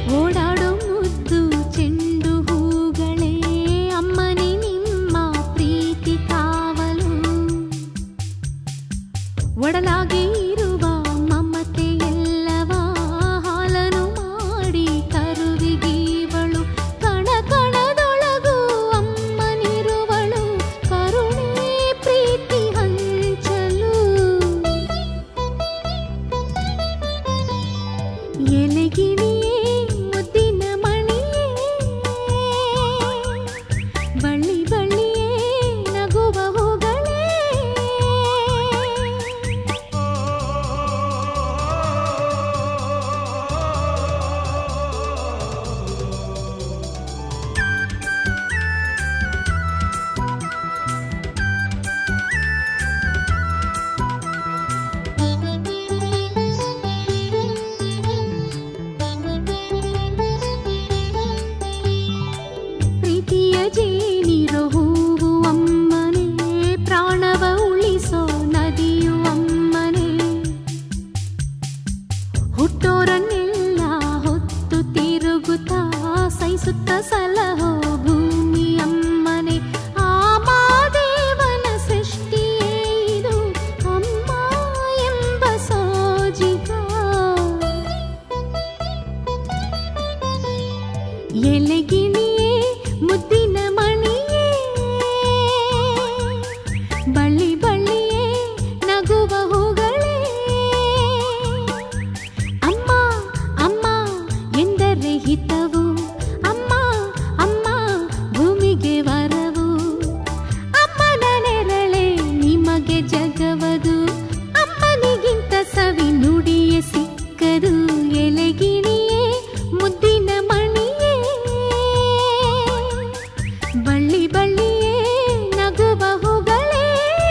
ಓಡಾಡೋ ಮುದ್ದು ಚೆಂಡು ಹೂಗಳೇ ಅಮ್ಮನಿ ನಿಮ್ಮ ಪ್ರೀತಿ ಕಾವಲು ಒಡಲಾಗಿ ಇರುವ ಮಮತೆ ಎಲ್ಲವ ಹಾಲನು ಮಾಡಿ ಕರುವಿಗೀವಳು ಕಣ ಕಣದೊಳಗೂ ಅಮ್ಮನಿರುವಳು ಕರುಣೆ ಪ್ರೀತಿ ಹಂಚಲು ಎಲೆಗಿಣಿಯೇ ಮುದ್ದಿನ ಮಣಿಯೇ ಬಳ್ಳಿ ಬಳ್ಳಿಯೇ ನಗುವ ಹೂಗಳೇ ಪ್ರೀತಿಯ ಜೇನಿರೋ ಹೂವು ಅಮ್ಮನೇ ಪ್ರಾಣವ ಉಳಿಸೋ ನದಿಯು ಅಮ್ಮನೇ ಹುಟ್ಟೋರನ್ನೆಲ್ಲ ಹೊತ್ತು ತಿರುಗುತ್ತಾ ಸೈಸುತ್ತ ಸಲಹೋ ಭೂಮಿ ಅಮ್ಮನೆ ಆ ಮಾದೇವನ ಸೃಷ್ಟಿಯೇ ಇದು ಅಮ್ಮ ಎಂಬ ಸೋಜಿಗ ಎಲೆಗಿಣಿಯೇ ಮುದ್ದಿನ ಮಣಿಯೇ ಬಳ್ಳಿ ಬಳ್ಳಿಯೇ ನಗುವ ಹೂಗಳೇ ಅಮ್ಮ ಅಮ್ಮ ಎಂದರೆ ಹಿತವು ಅಮ್ಮ ಅಮ್ಮ ಭೂಮಿಗೆ ವರವು ಅಮ್ಮನ ನೆರಳೆ ನಿಮಗೆ ಜಗವದು ಅಮ್ಮನಿಗಿಂತ ಸವಿ ನುಡಿಯೇ ಸಿಕ್ಕದು ಎಲೆಗಿಣಿಯೇ ಮುದ್ದಿನ ಮಣಿಯೇ ಬಳ್ಳಿ ಬಳ್ಳಿಯೇ ನಗುವ ಹೂಗಳೇ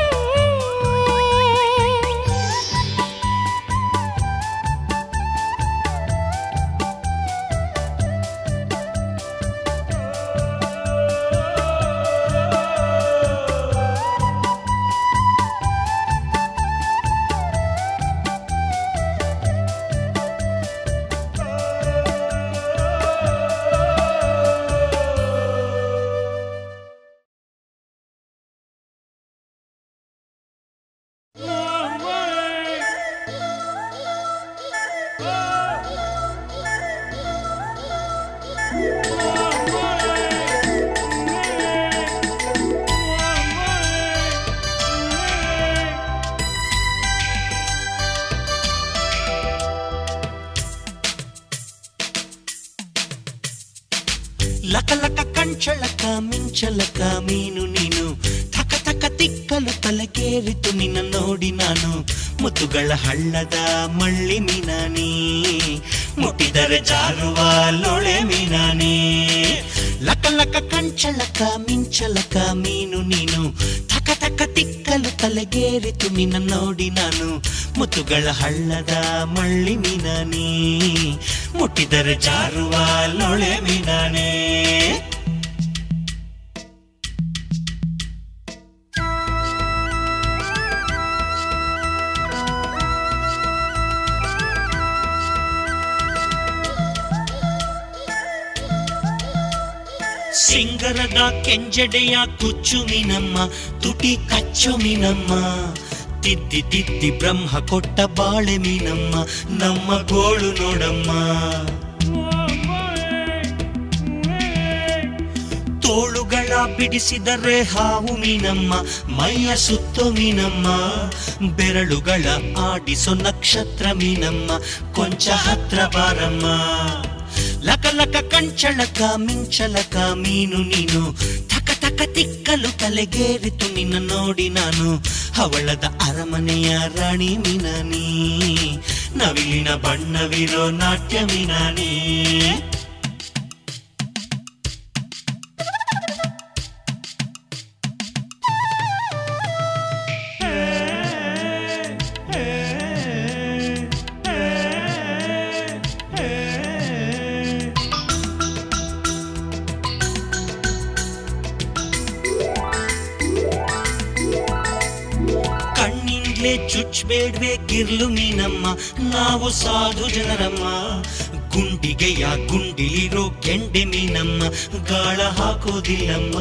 ಲಕ ಲಕ ಕಂಚಳಕ ಮಿಂಚಲಕ ಮೀನು ನೀನು ಥಕ ಥಕ ತಿಕ್ಕಲು ತಲೆಗೇರಿತು ನಿನ್ನ ನೋಡಿ ನಾನು ಮುತ್ತುಗಳ ಹಳ್ಳದ ಮಳ್ಳಿ ಮೀನಾನಿ ಮುಟ್ಟಿದರೆ ಜಾರುವ ಲೊಳೆ ಮೀನಾನಿ ಲಕ ಲಕ ಕಂಚಳಕ ಮಿಂಚಲಕ ಮೀನು ನೀನು ಥಕ ಥಕ ತಿಕ್ಕಲು ತಲೆಗೇರಿತು ನಿನ್ನ ನೋಡಿ ನಾನು ಮುತ್ತುಗಳ ಹಳ್ಳದ ಮಳ್ಳಿ ಮೀನಾನಿ ಮುಟ್ಟಿದರೆ ಜಾರುವ ಲೊಳೆ ಮೀನಾನೇ ಸಿಂಗರದ ಕೆಂಜಡೆಯ ಕುಚ್ಚು ಮೀನಮ್ಮ ತುಟಿ ಕಚ್ಚು ಮೀನಮ್ಮ ತಿದ್ದಿ ತಿದ್ದಿ ಬ್ರಹ್ಮ ಕೊಟ್ಟ ಬಾಳೆ ಮೀನಮ್ಮ ನಮ್ಮ ಗೋಳು ನೋಡಮ್ಮ ತೋಳುಗಳ ಬಿಡಿಸಿದರೆ ಹಾವು ಮೀನಮ್ಮ ಮೈಯ ಸುತ್ತು ಮೀನಮ್ಮ ಬೆರಳುಗಳ ಆಡಿಸೋ ನಕ್ಷತ್ರ ಮೀನಮ್ಮ ಕೊಂಚ ಹತ್ರ ಬಾರಮ್ಮ ಲಕ ಲಕ ಕಂಚಳಕ ಮಿಂಚಲಕ ಮೀನು ನೀನು ಥಕ ಥಕ ತಿಕ್ಕಲು ತಲೆಗೇರಿತು ನಿನ್ನ ನೋಡಿ ನಾನು ಹವಳದ ಅರಮನೆಯ ರಾಣಿ ಮೀನಾನಿ ನವಿಲಿನ ಬಣ್ಣವಿರೋ ನಾಟ್ಯ ಮೀನಾನಿ ಕಣ್ಣಿಂಗ್ಲೇ ಚುಚ್ಬೇಡ್ವೆ ಗಿರ್ಲು ಮೀನಮ್ಮ ನಾವು ಸಾಧು ಜನರಮ್ಮ ಗುಂಡಿಗೆಯ ಗುಂಡಿಲಿರೋ ಕೆಂಡೆ ಮೀನಮ್ಮ ಗಾಳ ಹಾಕೋದಿಲ್ಲಮ್ಮ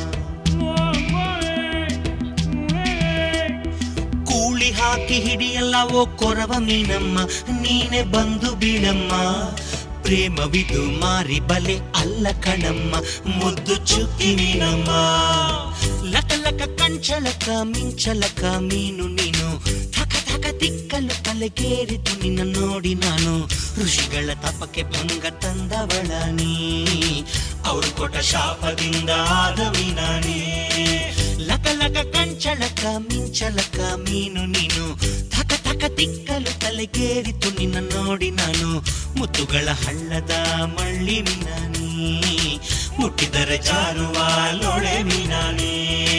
ಕೂಳಿ ಹಾಕಿ ಹಿಡಿಯಲ್ಲ ಓ ಕೊರವ ಮೀನಮ್ಮ ನೀನೆ ಬಂದು ಬೀಳಮ್ಮ ಪ್ರೇಮವಿದು ಮಾರಿ ಬಲೆ ಅಲ್ಲ ಕಣಮ್ಮ ಮುದ್ದು ಚುಕ್ಕಿ ಮೀನಮ್ಮ ಲಕ ಲಕ ಕಂಚಲಕ ಮಿಂಚಲಕ ಮೀನು ನೀನು ಥಕ ಥಕ ದಿಕ್ಕಲು ತಲೆಗೇರಿತು ನಿನ್ನ ನೋಡಿ ನಾನು ಋಷಿಗಳ ತಪಕ್ಕೆ ಭಂಗ ತಂದವಳ ನೀ ಅವರು ಕೊಟ್ಟ ಶಾಪದಿಂದ ಆದ ಮೀನಾನೇ ಲಕ ಲಕ ಕಂಚಲಕ ಮಿಂಚಲಕ ಮೀನು ನೀನು ಥಕ ಥಕ ದಿಕ್ಕಲು ತಲೆಗೇರಿತು ನಿನ್ನ ನೋಡಿ ನಾನು ಮುತ್ತುಗಳ ಹಳ್ಳದ ಮಳ್ಳಿ ಮೀನಾನೇ ಮುಟ್ಟಿದರೆ ಜಾರುವ ಲೊಳೆ ಮೀನಾನೇ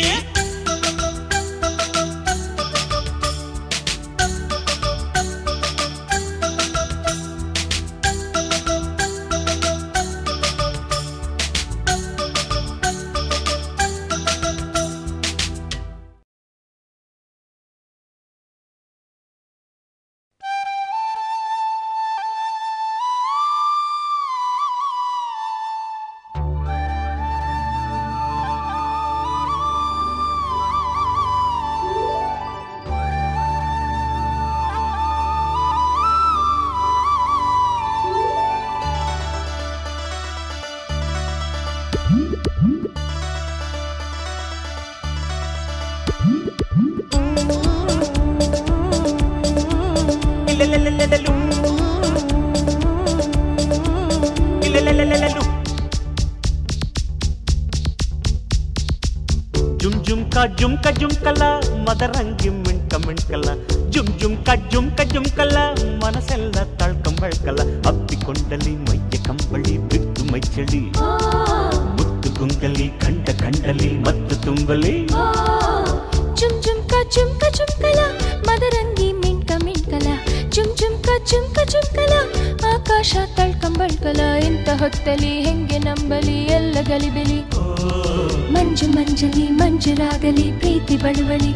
ಜುಮ್ ಜುಮ್ಕ ಜುಮ್ಕ ಜುಮ್ಕಲ ಮದರಂಗಿ ಮಿಣ್ಕ ಮಿಣ್ಕಲ ಜುಮ್ ಜುಮ್ಕ ಜುಮ್ಕ ಜುಮ್ಕಲ ಮನಸ್ಸೆಲ್ಲ ತಳ್ಕಂಬಳ್ಕಲ ಅಪ್ಪಿಕೊಂಡಲಿ ಮೈಯ ಕಂಬಳಿ ಬಿಟ್ಟು ಮೈಚಳಿ ಮುತ್ತು ಗುಂಗಲಿ ಕಂಡ ಕಂಡಲಿ ಮತ್ತು ತುಂಬಲಿ ಚುಮ್ ಚುಮ್ಕ ಚುಮ್ಕ ಚುಮ್ಕಲ ಮದರಂಗಿ ಮಿಂಕ ಮಿಂಕಲ ಚುಮ್ ಚುಮ್ಕ ಚುಮ್ಕ ಚುಮ್ಕಲ ಆಕಾಶ ತಳ್ಕಂಬಳ್ಕಲ ಇಂಥ ಹೊತ್ತಲಿ ಹೆಂಗೆ ನಂಬಲಿ ಎಲ್ಲ ಗಲಿಬಿಲಿ ಮಂಜು ಮಂಜಲಿ ಮಂಜುರಾಗಲಿ ಪ್ರೀತಿ ಬಳುವಳಿ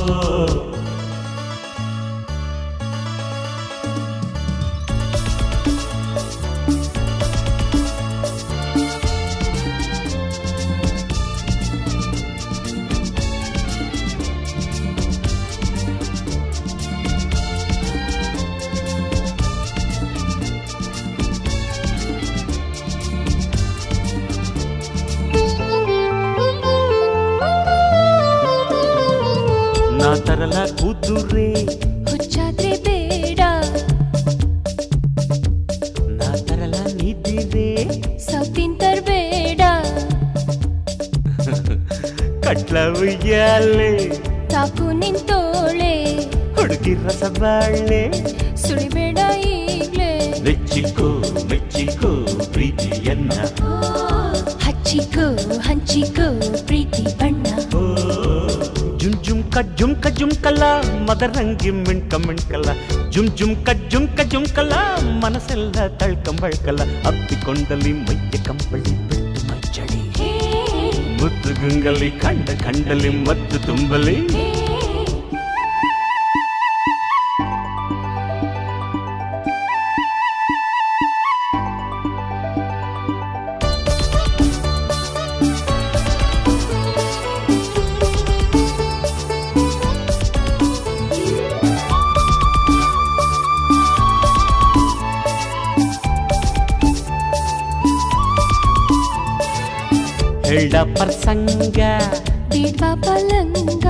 ನಾ ತರಲ ಕೂದುರೆ ಹುಚ್ಚಾದ್ರೆ ಬೇಡ ನಾ ತರಲ ನಿದ್ದಿರೆ ಸೌತಿನ್ ತರ್ಬೇಡ ಕಟ್ಲ ಉಯ್ಯಾಲೆ ತಾಕು ನಿಂತೋಳೆ ಹುಡುಗಿ ರಸಬಾಳೆ ಸುಳಿಬೇಡ ಈಗ್ಲೇ ಮೆಚ್ಚಿಕೋ ಮೆಚ್ಚಿಕೋ ಪ್ರೀತಿಯನ್ನ ಹಚ್ಚಿಕೋ ಹಂಚಿಕೋ ಪ್ರೀತಿ ಬಣ್ಣ ಓ, ಜುಮ್ ಜುಮ್ಕ ಜುಮ್ಕ ಜುಮ್ಕಲ ಮದರಂಗಿ ಮಿಣ್ಕ ಮಿಣ್ಕಲ ಜುಮ್ ಜುಮ್ಕ ಜುಮ್ಕ ಜುಮ್ಕಲ ಮನಸ್ಸೆಲ್ಲ ತಳ್ಕಂಬಳ್ಕಲ ಅಪ್ಪಿಕೊಂಡಲಿ ಮೈಯ ಕಂಬಳಿ ಬಿಟ್ಟು ಮೈಚಳಿ ಮುತ್ತು ಗುಂಗಲಿ ಕಂಡ ಕಂಡಲಿ ಮತ್ತು ತುಂಬಲಿ ಹೇಳ ಪ್ರಸಂಗ ಬೇಡ್ವಾ ಪಲಂಗ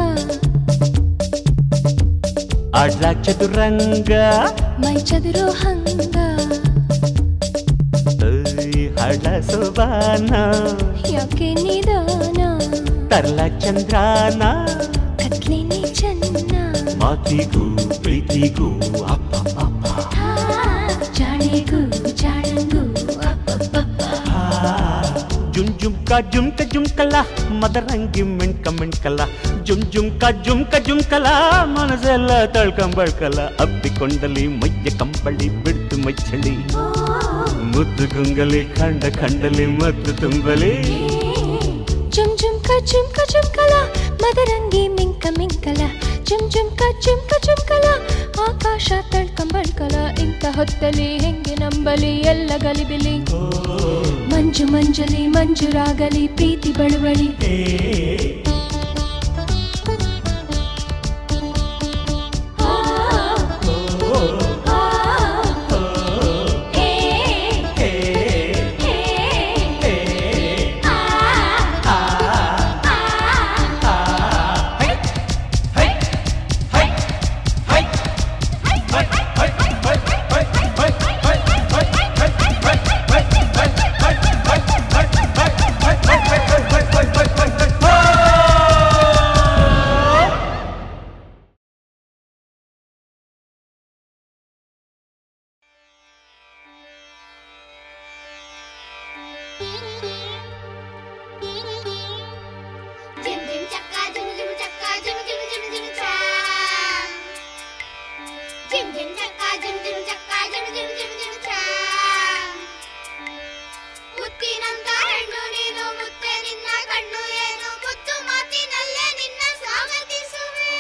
ಆಡ್ಲ ಚದುರಂಗ ಮೈ ಚದುರೋ ಹಂಗ ಏಯ್, ಹಳ ಸೋಬಾನ ಯಾಕೆ ನಿಧಾನ ತರ್ಲ ಚಂದ್ರಾನ ಕತ್ಲೇನೆ ಚೆನ್ನ ಮಾತಿಗೂ ಪ್ರೀತಿಗೂ ಅಪ್ಪ ಅಪ್ಪ ಜಾಣೆಗೂ ಜಾಣಂಗೂ ಅಪ್ಪಪ್ಪಪ್ಪ. ಜುಮ್ ಜುಮ್ಕ ಜುಮ್ಕ ಜುಮ್ಕಲ ಮದರಂಗಿ ಮಿಣ್ಕ ಮಿಣ್ಕಲ ಜುಮ್ ಜುಮ್ಕ ಜುಮ್ಕ ಜುಮ್ಕಲ ಮನಸ್ಸೆಲ್ಲ ತಳ್ಕಂಬಳ್ಕಲ ಅಪ್ಪಿಕೊಂಡಲಿ ಮೈಯ ಕಂಬಳಿ ಬಿಡ್ತು ಮಚ್ಚಳಿ ಮುದ್ದು ಗುಂಗಲಿ ಕಂಡ ಕಂಡಲಿ ಮತ್ತು ತುಂಬಲಿ ಜುಮ್ ಜುಮ್ಕ ಜುಮ್ಕ ಜುಮ್ಕಲ ಮದರಂಗಿ ಮಿಂಕ ಮಿಂಕಲ ಜುಮ್ ಜುಮ್ಕ ಜುಮ್ಕ ಜುಮ್ಕಲ ಆಕಾಶ ತಳ್ಕಂಬಳ್ಕಲ ಇಂಥ ಹೊತ್ತಲಿ ಹೆಂಗೆ ನಂಬಲಿ ಎಲ್ಲ ಗಲಿಬಿಲಿ ಮಂಜು ಮಂಜಲಿ ಮಂಜುರಾಗಲಿ ಪ್ರೀತಿ ಬಳುವಳಿ Jim Jim Chaka Jim Jim Chaka Jim Jim Jim Jim Cha Jim Jim Chaka Jim Jim Chaka Jim Jim Jim Jim Cha ಮುತ್ತಿನಂತ ಹೆಣ್ಣು ನೀನು ಮುತ್ತೆ ನಿನ್ನ ಕಣ್ಣು ಏನು ಮುತ್ತು ಮಾತಿನಲ್ಲೇ ನಿನ್ನ ಸ್ವಾಗತಿಸುವೆ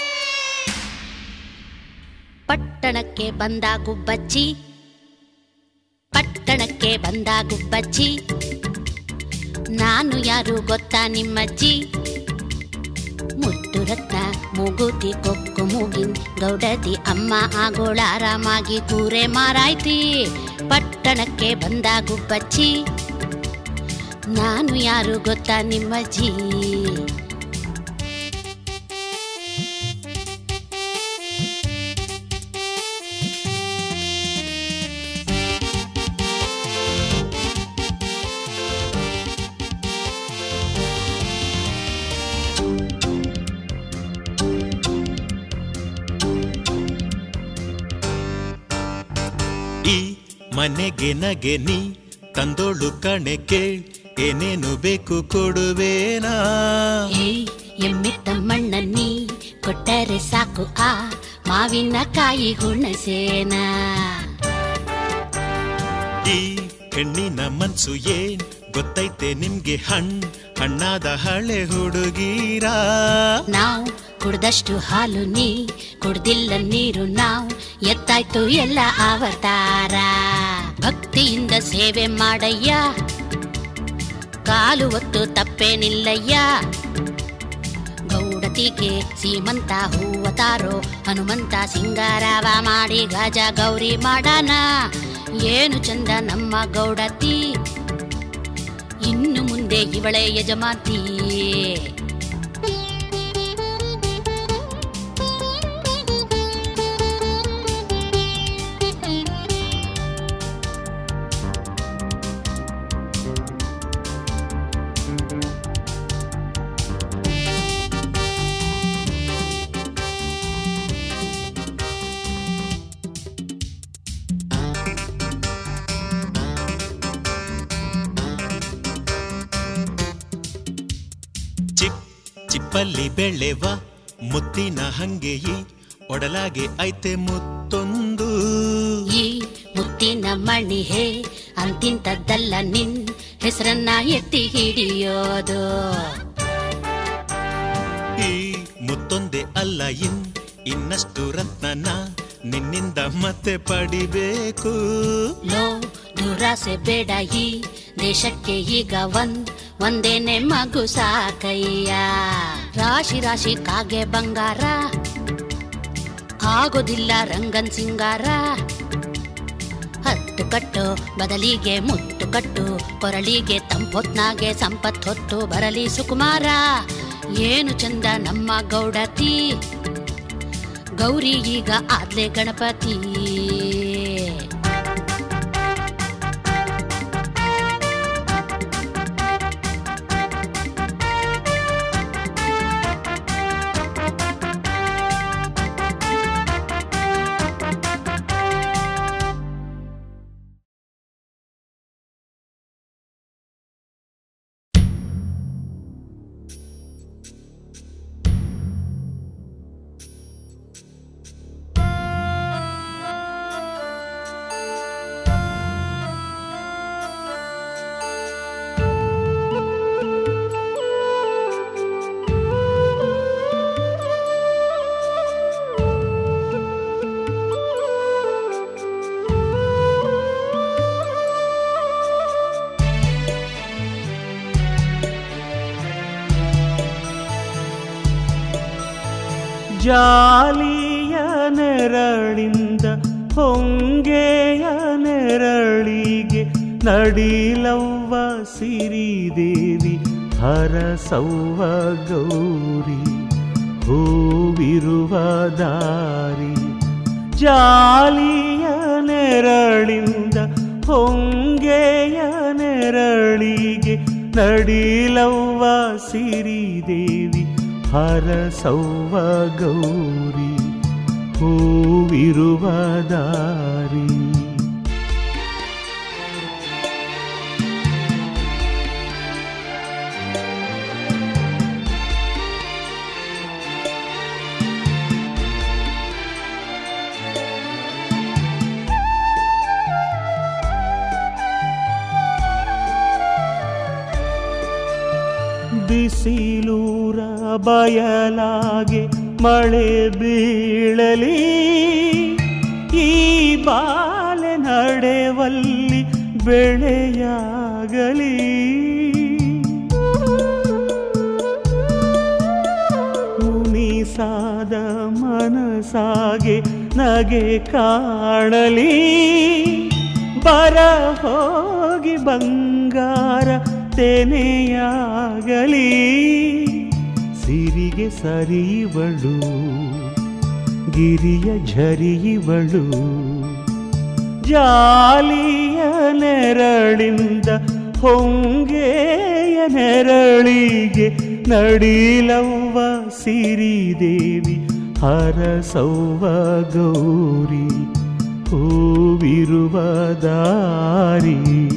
ಪಟ್ಟಣಕ್ಕೆ ಬಂದ ಗುಬ್ಬಚ್ಚಿ ಪಟ್ಟಣಕ್ಕೆ ಬಂದ ಗುಬ್ಬಚ್ಚಿ ನಾನು ಯಾರು ಗೊತ್ತಾ ನಿಮ್ಮಜ್ಜಿ ಮುತ್ತು ರತ್ನ ಮೂಗುತಿ ಕೊಕ್ಕು ಮೂಗಿನ್ ಗೌಡತಿ ಅಮ್ಮ ಆಗೋಳ ಆರಾಮಾಗಿ ಕೂರೆ ಮಾರಾಯ್ತಿ ಪಟ್ಟಣಕ್ಕೆ ಬಂದ ಗುಬ್ಬಚ್ಚಿ ನಾನು ಯಾರು ಗೊತ್ತಾ ನಿಮ್ಮಜ್ಜಿ ಈ ಮನೆಗೆ ನಗೆ ನೀ ತಂದೋಳು ಕಣೆ ಕೇಳ್ ಏನೇನು ಬೇಕು ಕೊಡುವೇನಾ ಹೇ ಎಮ್ಮಿತ್ತ ಮಣ್ಣನ್ನಿ ಕೊಟ್ಟರೆ ಸಾಕು ಆ ಮಾವಿನಕಾಯಿ ಹುಣಸೇನ ಈ ಹೆಣ್ಣಿನ ಮನ್ಸು ಏನ್ ಗೊತ್ತೈತೆ ನಿಮ್ಗೆ ಹಣ್ ಹಣ್ಣಾದ ಹಳೆ ಹುಡುಗೀರ ನಾವು ಕುಡ್ದಷ್ಟು ಹಾಲು ನೀ ಕುಡ್ದಿಲ್ಲ ನೀರು ನಾವು ಎತ್ತಾಯ್ತು ಎಲ್ಲ ಅವತಾರ ಭಕ್ತಿಯಿಂದ ಸೇವೆ ಮಾಡಯ್ಯ ಕಾಲು ಹೊತ್ತು ತಪ್ಪೇನಿಲ್ಲಯ್ಯ ಗೌಡತಿಗೆ ಸೀಮಂತ ಹೂವ ತಾರೋ ಹನುಮಂತ ಸಿಂಗಾರವ ಮಾಡಿ ಗಜ ಗೌರಿ ಮಾಡಾನ ಏನು ಚಂದ ನಮ್ಮ ಗೌಡತಿ ಇನ್ನು ಮುಂದೆ ಇವಳೆ ಯಜಮಾತಿ ಚಿಪ್ ಚಿಪ್ಪಲ್ಲಿ ಬೆಳೆವ ಮುತ್ತಿನ ಹಂಗೆಯಿ ಒಡಲಾಗೆ ಐತೆ ಮುತ್ತೊಂದು ಈ ಮುತ್ತಿನ ಮಣಿ ಹೇ ಅಂತಿಂತದ್ದಲ್ಲ ನಿನ್ ಹೆಸರನ್ನ ಎತ್ತಿ ಹಿಡಿಯೋದು ಈ ಮುತ್ತೊಂದೆ ಅಲ್ಲ ಇನ್ ಇನ್ನಷ್ಟು ರತ್ನನ ನಿನ್ನಿಂದ ಮತ್ತೆ ಪಡಿಬೇಕು ಲೋ ದುರಾಸೆ ಬೇಡ ಈ ದೇಶಕ್ಕೆ ಈಗ ಒಂದ್ ಒಂದೇನೆ ಮಗು ಸಾಕಯ್ಯ ರಾಶಿ ರಾಶಿ ಕಾಗೆ ಬಂಗಾರ ಆಗೋದಿಲ್ಲ ರಂಗನ್ ಸಿಂಗಾರ ಹತ್ತು ಕಟ್ಟು ಬದಲಿಗೆ ಮುತ್ತು ಕಟ್ಟು ಕೊರಳಿಗೆ ತಂಪೊತ್ನಾಗೆ ಸಂಪತ್ ಹೊತ್ತು ಬರಲಿ ಸುಕುಮಾರ ಏನು ಚಂದ ನಮ್ಮ ಗೌಡತಿ ಗೌರಿ ಈಗ ಆದ್ಲೆ ಗಣಪತಿ ಜಾಲಿಯ ನೆರಳಿಂದ ಹೊಂಗೆಯ ನೆರಳಿಗೆ ನಡಿಲವ್ವ ಸಿರಿದೇವಿ ಹರಸವ್ವ ಗೌರಿ ಹೂವಿರುವ ದಾರಿ ಜಾಲಿಯ ನೆರಳಿಂದ ಹೊಂಗೆಯ ನೆರಳಿಗೆ ನಡಿಲವ್ವ ಸಿರಿದೇವಿ ಹರಸವ್ವ ಗೌರಿ ಹೂವಿರುವ ದಾರಿ ಬಿಸಿಲೂರ ಬಯಲಾಗೆ ಮಳೆ ಬೀಳಲಿ ಈ ಬಾಲೆ ನಡೆವಲ್ಲಿ ಬೆಳೆಯಾಗಲಿ ಮುನಿಸಾದ ಮನಸಾಗೆ ನಗೆ ಕಾಣಲಿ ಬರ ಹೋಗಿ ಬಂಗಾರ ತೆನೆಯಾಗಲಿ ಸಿರಿಗೆ ಸರಿಯುವಳು ಗಿರಿಯ ಝರಿಯುವಳು ಜಾಲಿಯ ನೆರಳಿಂದ ಹೊಂಗೆಯ ನೆರಳಿಗೆ ನಡಿಲವ್ವ ಸಿರಿದೇವಿ ಹರಸವ್ವ ಗೌರಿ ಹೂವಿರುವ ದಾರಿ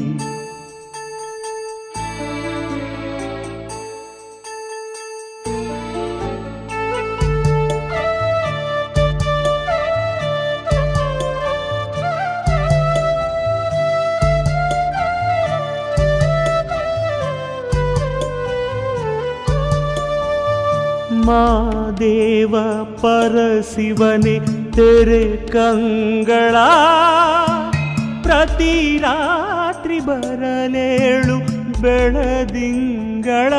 ಮಾದೇವ ಪರಶಿವನೆ ತೆರೆ ಕಂಗಳ ಪ್ರತಿ ರಾತ್ರಿ ಬರಲೇಳು ಬೆಳದಿಂಗಳ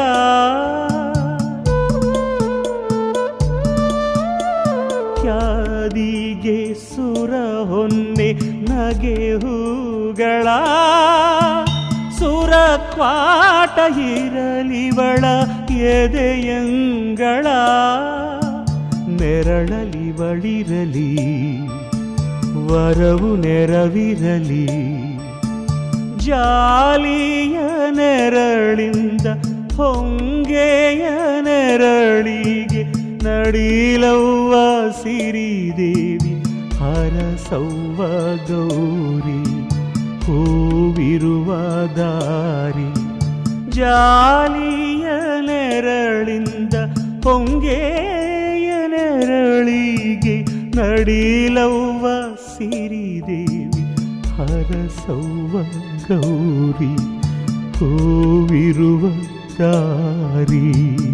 ಖ್ಯಾದಿಗೆ ಸುರ ಹೊನ್ನೆ ನಗೆ ಹೂಗಳ ಸುರ ಕ್ವಾಟ ಇರಲಿವಳ ಎದೆಯಂಗಳ ನೆರಳಲಿವಳಿರಲಿ ವರವು ನೆರವಿರಲಿ ಜಾಲಿಯ ನೆರಳಿಂದ ಹೊಂಗೆಯ ನೆರಳಿಗೆ ನಡಿಲವ್ವ ಸಿರಿದೇವಿ ಹರಸವ್ವ ಗೌರಿ ಹೂವಿರುವ ದಾರಿ ಜಾಲಿಯ ನೆರಳಿಂದ ಹೊಂಗೆಯ ನೆರಳಿಗೆ ನಡಿಲವ್ವ ಸಿರಿದೇವಿ ಹರಸವ್ವ ಗೌರಿ ಹೂವಿರುವ ದಾರಿ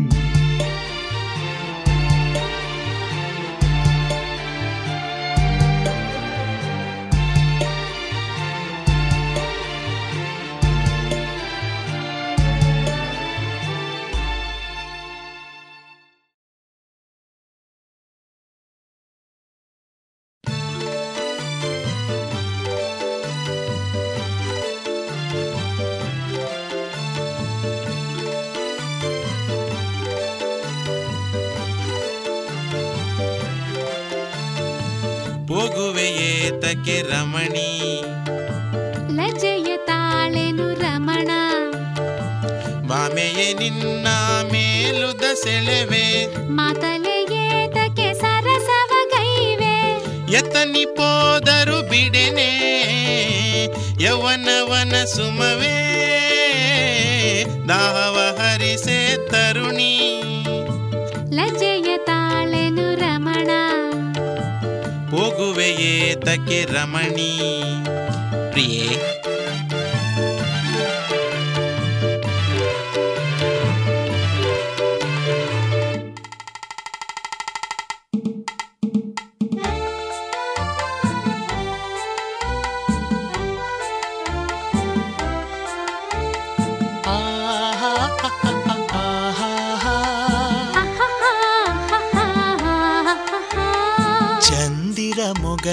ಹೋಗುವೆ ಏತಕ್ಕೆ ರಮಣಿ ಲಜ್ಜೆಯ ತಾಳೆನು ರಮಣ ಬಾಮೆಯೇ ನಿನ್ನ ಮೇಲುದ ಸೆಳೆವೆ ಮಾತಲೆ ಏತಕ್ಕೆ ಸರಸವ ಗೈವೆ ಎತ್ತನಿ ಪೋದರು ಬಿಡೆನೆ ಯವನವನ ಸುಮವೇ ದಾಹವ ಹರಿಸೆ ತರುಣಿ ಲಜ್ಜೆಯ ತಾಳೆನು ರಮಣ ಹೋಗುವೆ ಏತಕ್ಕೆ ರಮಣಿ ಪ್ರಿಯೇ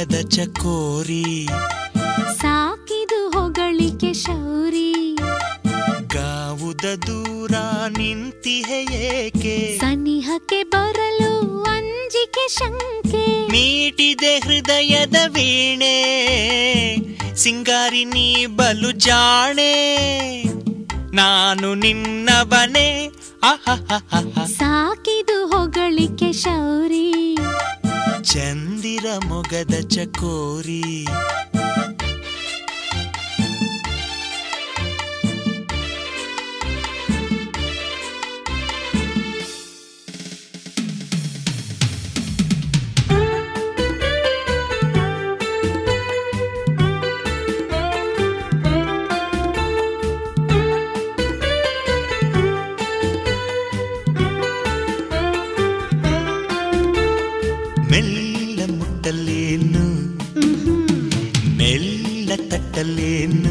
ಮೊಗದ ಚಕೋರಿ ಸಾಕಿದು ಹೊಗಳಿಕೆ ಶೌರಿ ಗಾವುದ ದೂರ ನಿಂತಿಹೆ ಏಕೆ ಸನಿಹಕ್ಕೆ ಬರಲು ಅಂಜಿಕೆ ಶಂಕೆ ಮೀಟಿದೆ ಹೃದಯದ ವೀಣೆ ಸಿಂಗಾರಿ ನೀ ಬಲು ಜಾಣೆ ನಾನು ನಿನ್ನವನೇ ಅಹಹಹಹ. ಸಾಕಿದು ಹೊಗಳಿಕೆ ಶೌರಿ ಚಂದಿರ ಮೊಗದ ಚಕೋರಿ ಮೆಲ್ಲ ಮುಟ್ಟಲೇನು ಮೆಲ್ಲ ತಟ್ಟಲೇನು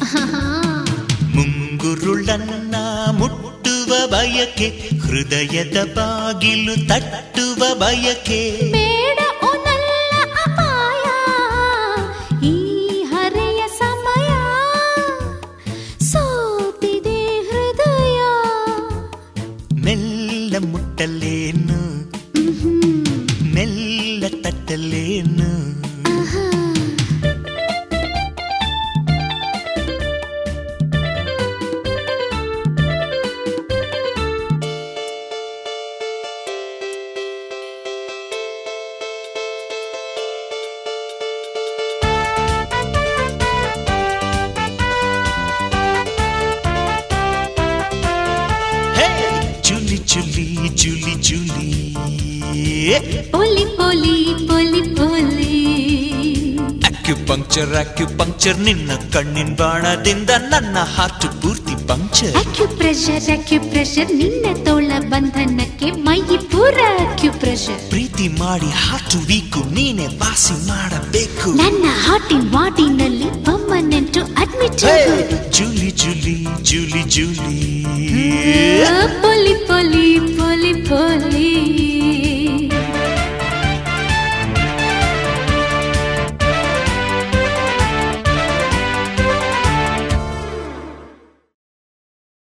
ಮುಂಗುರುಳನ್ನ ಮುಟ್ಟುವ ಬಯಕೆ ಹೃದಯದ ಬಾಗಿಲು ತಟ್ಟುವ ಬಯಕೆ ಬೇಡ ಒನಲ್ಲ ಅಪಾಯ ಈ ಹರೆಯ ಸಮಯ ಸೋತಿದೆ ಹೃದಯ ಮೆಲ್ಲ ಮುಟ್ಟಲೇನು ಮೆಲ್ಲ ತಟ್ಟಲೇನು ಹೇ ಜುಲಿ ಜುಲಿ ಜುಲಿ ಜುಲಿ ಪೊಲಿ ಪೊಲಿ ಪೊಲಿ ಪೊಲಿ ಅಕ್ಯುಪಂಕ್ಚರ್ ಅಕ್ಯುಪಂಕ್ಚರ್ ನಿನ್ನ ಕಣ್ಣಿನ ಬಾಣದಿಂದ ನನ್ನ ಹಾರ್ಟ್ ಪೂರ್ತಿ ಪಂಕ್ಚರ್ ಅಕ್ಯುಪ್ರೆಷರ್ ಅಕ್ಯುಪ್ರೆಷರ್ ನಿನ್ನ ತೋಳ ಬಂಧನಕ್ಕೆ ಮೈ ಪೂರ ಅಕ್ಯುಪ್ರೆಷರ್ ಪ್ರೀತಿ ಮಾಡಿ ಹಾರ್ಟ್ ವೀಕು ನೀನೆ ವಾಸಿ ಮಾಡಬೇಕು ನನ್ನ ಹಾಟಿನ್ ವಾಟಿನಲ್ಲಿ ಬೊಮ್ಮನೆಂಟು ಅಡ್ಮಿಟ್ ಹೇ, ಜುಲಿ ಜುಲಿ ಜುಲಿ ಜುಲಿ